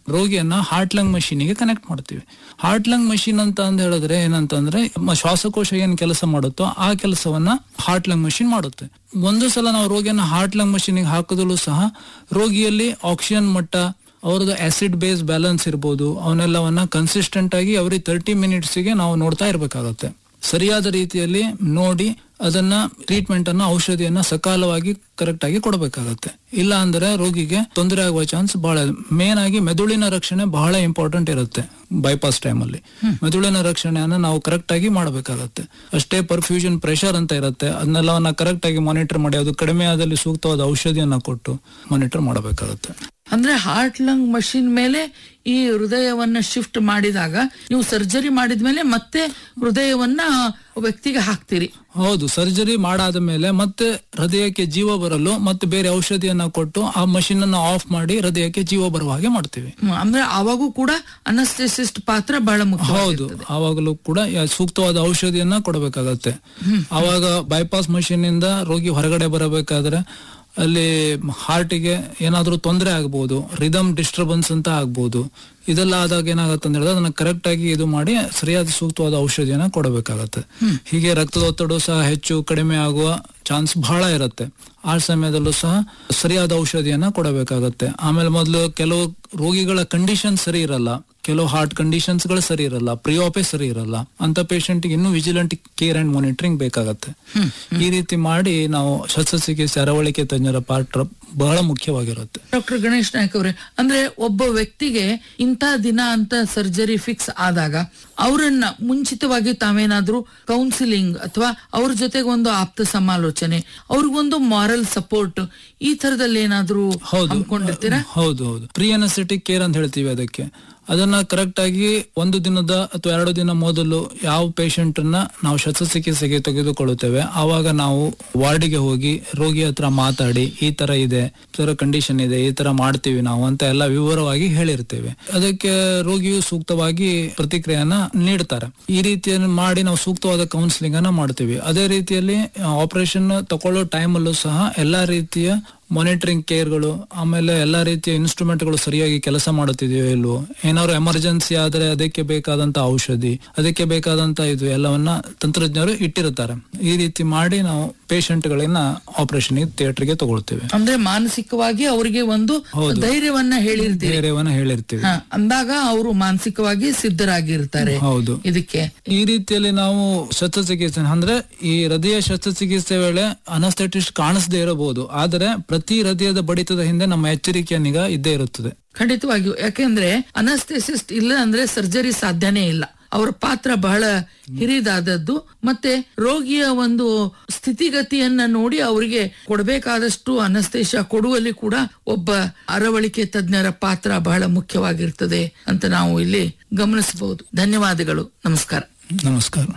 ರೋಗಿಯನ್ನ heart lung ಮಷೀನಿಗೆ connect ಮಾಡ್ತೀವಿ heart lung machine ಅಂತ ಅಂದ್ ಹೇಳಿದ್ರೆ ಏನಂತಂದ್ರೆ ಮ- ಶ್ವಾಸಕೋಶ ಏನ್ ಕೆಲಸ ಮಾಡುತ್ತೋ ಆ ಕೆಲಸವನ್ನ ಹಾರ್ಟ್ ಲಂಗ್ ಮಷೀನ್ ಮಾಡುತ್ತೆ ಒಂದು ಸಲ ನಾವು ರೋಗಿಯನ್ನ ಹಾರ್ಟ್ ಲಂಗ್ ಮಷೀನಿಗೆ ಹಾಕಿದಲ್ಲೂ ಸಹ ರೋಗಿಯಲ್ಲಿ ಆಕ್ಸಿಜನ್ ಮಟ್ಟ ಅವ್ರದ್ದು ಆಸಿಡ್ ಬೇಸ್ ಬ್ಯಾಲೆನ್ಸ್ ಇರ್ಬೋದು ಅವನ್ನೆಲ್ಲವನ್ನ ಕನ್ಸಿಸ್ಟೆಂಟ್ ಆಗಿ ಅವ್ರಿಗೆ ತರ್ಟಿ ಮಿನಿಟ್ಸ್ಗೆ ನಾವು ನೋಡ್ತಾ ಇರಬೇಕಾಗತ್ತೆ ಸರಿಯಾದ ರೀತಿಯಲ್ಲಿ ನೋಡಿ ಅದನ್ನ ಟ್ರೀಟ್ಮೆಂಟ್ ಅನ್ನ ಔಷಧಿಯನ್ನ ಸಕಾಲವಾಗಿ ಕರೆಕ್ಟ್ ಆಗಿ ಕೊಡಬೇಕಾಗತ್ತೆ ಇಲ್ಲ ಅಂದ್ರೆ ರೋಗಿಗೆ ತೊಂದರೆ ಆಗುವ ಚಾನ್ಸ್ ಬಹಳ ಮೇನ್ ಆಗಿ ಮೆದುಳಿನ ರಕ್ಷಣೆ ಬಹಳ ಇಂಪಾರ್ಟೆಂಟ್ ಇರುತ್ತೆ ಬೈಪಾಸ್ ಟೈಮ್ ಅಲ್ಲಿ ಮೆದುಳಿನ ರಕ್ಷಣೆಯನ್ನ ನಾವು ಕರೆಕ್ಟ್ ಆಗಿ ಮಾಡಬೇಕಾಗತ್ತೆ ಅಷ್ಟೇ ಪರ್ಫ್ಯೂಷನ್ ಪ್ರೆಷರ್ ಅಂತ ಇರುತ್ತೆ ಅದನ್ನೆಲ್ಲವನ್ನ ಕರೆಕ್ಟ್ ಆಗಿ ಮಾನಿಟರ್ ಮಾಡಿ ಅದು ಕಡಿಮೆ ಆದಲ್ಲಿ ಸೂಕ್ತವಾದ ಔಷಧಿಯನ್ನ ಕೊಟ್ಟು ಮಾನಿಟರ್ ಮಾಡಬೇಕಾಗತ್ತೆ ಅಂದ್ರೆ ಹಾರ್ಟ್ ಲಂಗ್ ಮಷಿನ್ ಮೇಲೆ ಈ ಹೃದಯವನ್ನ ಶಿಫ್ಟ್ ಮಾಡಿದಾಗ ನೀವು ಸರ್ಜರಿ ಮಾಡಿದ್ಮೇಲೆ ಮತ್ತೆ ಹೃದಯವನ್ನ ವ್ಯಕ್ತಿಗೆ ಹಾಕ್ತೀರಿ ಹೌದು ಸರ್ಜರಿ ಮಾಡಾದ ಮೇಲೆ ಮತ್ತೆ ಹೃದಯಕ್ಕೆ ಜೀವ ಬರಲು ಮತ್ತೆ ಬೇರೆ ಔಷಧಿಯನ್ನ ಕೊಟ್ಟು ಆ ಮಷಿನ್ ಅನ್ನ ಆಫ್ ಮಾಡಿ ಹೃದಯಕ್ಕೆ ಜೀವ ಬರುವ ಹಾಗೆ ಮಾಡ್ತೀವಿ ಹ್ಮ್, ಅಂದ್ರೆ ಅವಾಗೂ ಕೂಡ ಅನಸ್ಥೆಸಿಸ್ಟ್ ಪಾತ್ರ ಬಹಳ ಮುಖ್ಯ ಹೌದು ಆವಾಗಲೂ ಕೂಡ ಯಾ- ಸೂಕ್ತವಾದ ಔಷಧಿಯನ್ನ ಕೊಡಬೇಕಾಗತ್ತೆ ಆವಾಗ ಬೈಪಾಸ್ ಮಷೀನ್ ಇಂದ ರೋಗಿ ಹೊರಗಡೆ ಬರಬೇಕಾದ್ರೆ ಅಲ್ಲಿ ಹಾರ್ಟಿಗೆ ಏನಾದ್ರೂ ತೊಂದರೆ ಆಗ್ಬೋದು ರಿದಮ್ ಡಿಸ್ಟರ್ಬೆನ್ಸ್ ಅಂತ ಆಗ್ಬೋದು ಇದೆಲ್ಲ ಆದಾಗ ಏನಾಗತ್ತೆ ಅಂತ ಹೇಳಿದ್ರೆ ಅದನ್ನ ಕರೆಕ್ಟ್ ಆಗಿ ಇದು ಮಾಡಿ ಸರಿಯಾದ ಸೂಕ್ತವಾದ ಔಷಧಿಯನ್ನ ಕೊಡಬೇಕಾಗತ್ತೆ ಹೀಗೆ ರಕ್ತದ ಒತ್ತಡ ಸಹ ಹೆಚ್ಚು ಕಡಿಮೆ ಆಗುವ ಚಾನ್ಸ್ ಬಹಳ ಇರುತ್ತೆ ಆ ಸಮಯದಲ್ಲೂ ಸಹ ಸರಿಯಾದ ಔಷಧಿಯನ್ನ ಕೊಡಬೇಕಾಗತ್ತೆ ಆಮೇಲೆ ಮೊದಲು ಕೆಲವು ರೋಗಿಗಳ ಕಂಡೀಷನ್ ಸರಿ ಇರಲ್ಲ ಕೆಲವು ಹಾರ್ಟ್ ಕಂಡೀಷನ್ಸ್ ಗಳು ಸರಿ ಇರಲ್ಲ ಪ್ರಿಯಾಪೆ ಸರಿ ಇರಲ್ಲ ಅಂತ ಪೇಷಂಟ್ ಇನ್ನೂ ವಿಜಿಲೆಂಟ್ ಕೇರ್ ಅಂಡ್ ಮಾನಿಟರಿಂಗ್ ಬೇಕಾಗತ್ತೆ ಈ ರೀತಿ ಮಾಡಿ ನಾವು ಶಸ್ತ್ರಚಿಕಿತ್ಸೆ ಅರವಳಿಕೆ ತಜ್ಞರ ಪಾತ್ರ ಬಹಳ ಮುಖ್ಯವಾಗಿರುತ್ತೆ ಡಾಕ್ಟರ್ ಗಣೇಶ್ ನಾಯ್ಕ ಅವರೇ ಅಂದ್ರೆ ಒಬ್ಬ ವ್ಯಕ್ತಿಗೆ ಇಂಥ ದಿನ ಅಂತ ಸರ್ಜರಿ ಫಿಕ್ಸ್ ಆದಾಗ ಅವರನ್ನ ಮುಂಚಿತವಾಗಿ ತಾವೇನಾದ್ರೂ ಕೌನ್ಸಿಲಿಂಗ್ ಅಥವಾ ಅವ್ರ ಜೊತೆಗೆ ಒಂದು ಆಪ್ತ ಸಮಾಲೋಚನೆ ಅವ್ರಿಗೊಂದು ಮಾರಲ್ ಸಪೋರ್ಟ್ ಈ ತರದಲ್ಲಿ ಏನಾದ್ರೂ ಹೌದು ಹಮ್ಮಿಕೊಂಡಿರ್ತೀರಾ ಹೌದು ಹೌದು ಪ್ರೀ ಅನಸ್ಥೆಟಿಕ್ ಕೇರ್ ಅಂತ ಹೇಳ್ತೀವಿ ಅದಕ್ಕೆ ಅದನ್ನ ಕರೆಕ್ಟ್ ಆಗಿ ಒಂದು ದಿನದ ಅಥವಾ ಎರಡು ದಿನ ಮೊದಲು ಯಾವ ಪೇಷಂಟ್ ಅನ್ನ ನಾವು ಶಸ್ತ್ರಚಿಕಿತ್ಸೆಗೆ ತೆಗೆದುಕೊಳ್ಳುತ್ತೇವೆ ಆವಾಗ ನಾವು ವಾರ್ಡಿಗೆ ಹೋಗಿ ರೋಗಿ ಹತ್ರ ಮಾತಾಡಿ ಈ ತರ ಇದೆ ಈ ತರ ಕಂಡೀಷನ್ ಇದೆ ಈ ತರ ಮಾಡ್ತೀವಿ ನಾವು ಅಂತ ಎಲ್ಲ ವಿವರವಾಗಿ ಹೇಳಿರ್ತೇವೆ ಅದಕ್ಕೆ ರೋಗಿಯು ಸೂಕ್ತವಾಗಿ ಪ್ರತಿಕ್ರಿಯೆಯನ್ನ ನೀಡ್ತಾರೆ ಈ ರೀತಿಯನ್ನು ಮಾಡಿ ನಾವು ಸೂಕ್ತವಾದ ಕೌನ್ಸಿಲಿಂಗ್ ಅನ್ನ ಮಾಡ್ತೀವಿ ಅದೇ ರೀತಿಯಲ್ಲಿ ಆಪರೇಷನ್ ತಗೊಳ್ಳೋ ಟೈಮಲ್ಲೂ ಸಹ ಎಲ್ಲಾ ರೀತಿಯ ಮಾನಿಟರಿಂಗ್ ಕೇರ್ಗಳು ಆಮೇಲೆ ಎಲ್ಲಾ ರೀತಿಯ ಇನ್ಸ್ಟ್ರೂಮೆಂಟ್ಗಳು ಸರಿಯಾಗಿ ಕೆಲಸ ಮಾಡುತ್ತಿದೆಯೋ ಇಲ್ವೋ ಏನಾದ್ರು ಎಮರ್ಜೆನ್ಸಿ ಆದ್ರೆ ಅದಕ್ಕೆ ಬೇಕಾದಂತ ಔಷಧಿ ಅದಕ್ಕೆ ಬೇಕಾದಂತ ಇದು ಎಲ್ಲವನ್ನ ತಂತ್ರಜ್ಞರು ಇಟ್ಟಿರುತ್ತಾರೆ ಈ ರೀತಿ ಮಾಡಿ ನಾವು ಪೇಷಂಟ್ಗಳನ್ನ ಆಪರೇಷನ್ ಥಿಯೇಟರ್ಗೆ ತಗೊಳ್ತೇವೆ ಅಂದ್ರೆ ಮಾನಸಿಕವಾಗಿ ಅವರಿಗೆ ಒಂದು ಹೌದು. ಧೈರ್ಯವನ್ನ ಹೇಳಿರ್ತೀರಿ ಧೈರ್ಯವನ್ನ ಹೇಳಿರ್ತೀವಿ ಹ, ಅಂದಾಗ ಅವರು ಮಾನಸಿಕವಾಗಿ ಸಿದ್ಧರಾಗಿರ್ತಾರೆ ಹೌದು ಇದಕ್ಕೆ ಈ ರೀತಿಯಲ್ಲಿ ನಾವು ಶಸ್ತ್ರಚಿಕಿತ್ಸೆ ಅಂದ್ರೆ ಈ ಹೃದಯ ಶಸ್ತ್ರಚಿಕಿತ್ಸೆ ವೇಳೆ ಅನಸ್ಥೆಟಿಸ್ಟ್ ಕಾಣಿಸದೇ ಇರಬಹುದು ಆದರೆ ಪ್ರತಿ ಹೃದಯದ ಬಡಿತದ ಹಿಂದೆ ನಮ್ಮ ಎಚ್ಚರಿಕೆಯ ನಿಗಾ ಇದ್ದೇ ಇರುತ್ತದೆ ಖಂಡಿತವಾಗಿಯೂ ಯಾಕೆಂದ್ರೆ ಅನಸ್ಥೆಸಿಸ್ಟ್ ಇಲ್ಲ ಅಂದ್ರೆ ಸರ್ಜರಿ ಸಾಧ್ಯನೇ ಇಲ್ಲ ಅವರ ಪಾತ್ರ ಬಹಳ ಹಿರಿದಾದದ್ದು ಮತ್ತೆ ರೋಗಿಯ ಒಂದು ಸ್ಥಿತಿಗತಿಯನ್ನ ನೋಡಿ ಅವರಿಗೆ ಕೊಡಬೇಕಾದಷ್ಟು ಅನಸ್ತೇಶ ಕೊಡುವಲ್ಲಿ ಕೂಡ ಒಬ್ಬ ಅರವಳಿಕೆ ತಜ್ಞರ ಪಾತ್ರ ಬಹಳ ಮುಖ್ಯವಾಗಿರ್ತದೆ ಅಂತ ನಾವು ಇಲ್ಲಿ ಗಮನಿಸಬಹುದು ಧನ್ಯವಾದಗಳು ನಮಸ್ಕಾರ ನಮಸ್ಕಾರ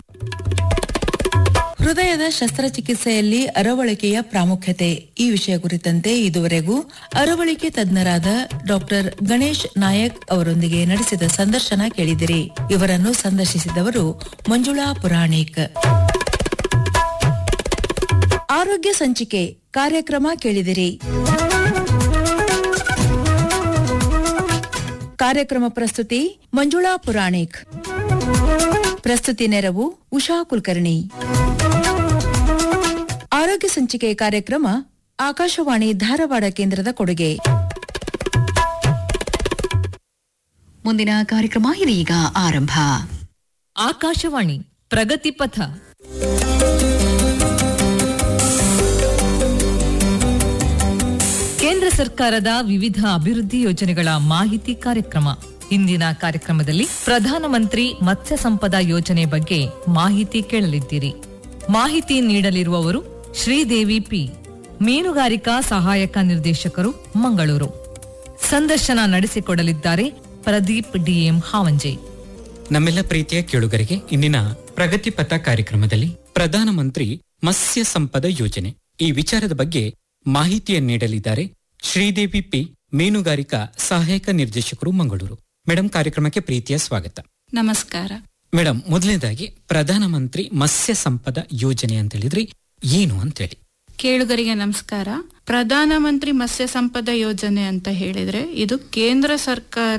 ಹೃದಯದ ಶಸ್ತ್ರಚಿಕಿತ್ಸೆಯಲ್ಲಿ ಅರವಳಿಕೆಯ ಪ್ರಾಮುಖ್ಯತೆ ಈ ವಿಷಯ ಕುರಿತಂತೆ ಇದುವರೆಗೂ ಅರವಳಿಕೆ ತಜ್ಞರಾದ ಡಾಕ್ಟರ್ ಗಣೇಶ್ ನಾಯಕ್ ಅವರೊಂದಿಗೆ ನಡೆಸಿದ ಸಂದರ್ಶನ ಕೇಳಿದಿರಿ ಇವರನ್ನು ಸಂದರ್ಶಿಸಿದವರು ಮಂಜುಳಾ ಪುರಾಣಿಕ್ ಆರೋಗ್ಯ ಸಂಚಿಕೆ ಕಾರ್ಯಕ್ರಮ ಕೇಳಿದಿರಿ ಕಾರ್ಯಕ್ರಮ ಪ್ರಸ್ತುತಿ ಮಂಜುಳಾ ಪುರಾಣಿಕ್ ಪ್ರಸ್ತುತಿ ನೆರವು ಉಷಾ ಕುಲಕರ್ಣಿ ಆರೋಗ್ಯ ಸಂಚಿಕೆ ಕಾರ್ಯಕ್ರಮ ಆಕಾಶವಾಣಿ ಧಾರವಾಡ ಕೇಂದ್ರದ ಕೊಡುಗೆ ಮುಂದಿನ ಕಾರ್ಯಕ್ರಮ ಇದೀಗ ಆರಂಭ ಆಕಾಶವಾಣಿ ಪ್ರಗತಿ ಪಥ ಕೇಂದ್ರ ಸರ್ಕಾರದ ವಿವಿಧ ಅಭಿವೃದ್ಧಿ ಯೋಜನೆಗಳ ಮಾಹಿತಿ ಕಾರ್ಯಕ್ರಮ ಇಂದಿನ ಕಾರ್ಯಕ್ರಮದಲ್ಲಿ ಪ್ರಧಾನಮಂತ್ರಿ ಮತ್ಸ್ಯ ಸಂಪದ ಯೋಜನೆ ಬಗ್ಗೆ ಮಾಹಿತಿ ಕೇಳಲಿದ್ದೀರಿ ಮಾಹಿತಿ ನೀಡಲಿರುವವರು ಶ್ರೀದೇವಿ ಪಿ ಮೀನುಗಾರಿಕಾ ಸಹಾಯಕ ನಿರ್ದೇಶಕರು ಮಂಗಳೂರು ಸಂದರ್ಶನ ನಡೆಸಿಕೊಡಲಿದ್ದಾರೆ ಪ್ರದೀಪ್ ಡಿಎಂ ಹಾವಂಜೆ ನಮ್ಮೆಲ್ಲ ಪ್ರೀತಿಯ ಕೇಳುಗರಿಗೆ ಇಂದಿನ ಪ್ರಗತಿ ಪಥ ಕಾರ್ಯಕ್ರಮದಲ್ಲಿ ಪ್ರಧಾನಮಂತ್ರಿ ಮತ್ಸ್ಯ ಸಂಪದ ಯೋಜನೆ ಈ ವಿಚಾರದ ಬಗ್ಗೆ ಮಾಹಿತಿಯನ್ನು ನೀಡಲಿದ್ದಾರೆ ಶ್ರೀದೇವಿ ಪಿ ಮೀನುಗಾರಿಕಾ ಸಹಾಯಕ ನಿರ್ದೇಶಕರು ಮಂಗಳೂರು ಮೇಡಮ್ ಕಾರ್ಯಕ್ರಮಕ್ಕೆ ಪ್ರೀತಿಯ ಸ್ವಾಗತ ನಮಸ್ಕಾರ ಮೇಡಮ್ ಮೊದಲನೇದಾಗಿ ಪ್ರಧಾನಮಂತ್ರಿ ಮತ್ಸ್ಯ ಸಂಪದ ಯೋಜನೆ ಅಂತ ಹೇಳಿದ್ರಿ ಏನು ಅಂತೇಳಿ ಕೇಳುಗರಿಗೆ ನಮಸ್ಕಾರ ಪ್ರಧಾನಮಂತ್ರಿ ಮತ್ಸ್ಯ ಸಂಪದ ಯೋಜನೆ ಅಂತ ಹೇಳಿದ್ರೆ ಇದು ಕೇಂದ್ರ ಸರ್ಕಾರ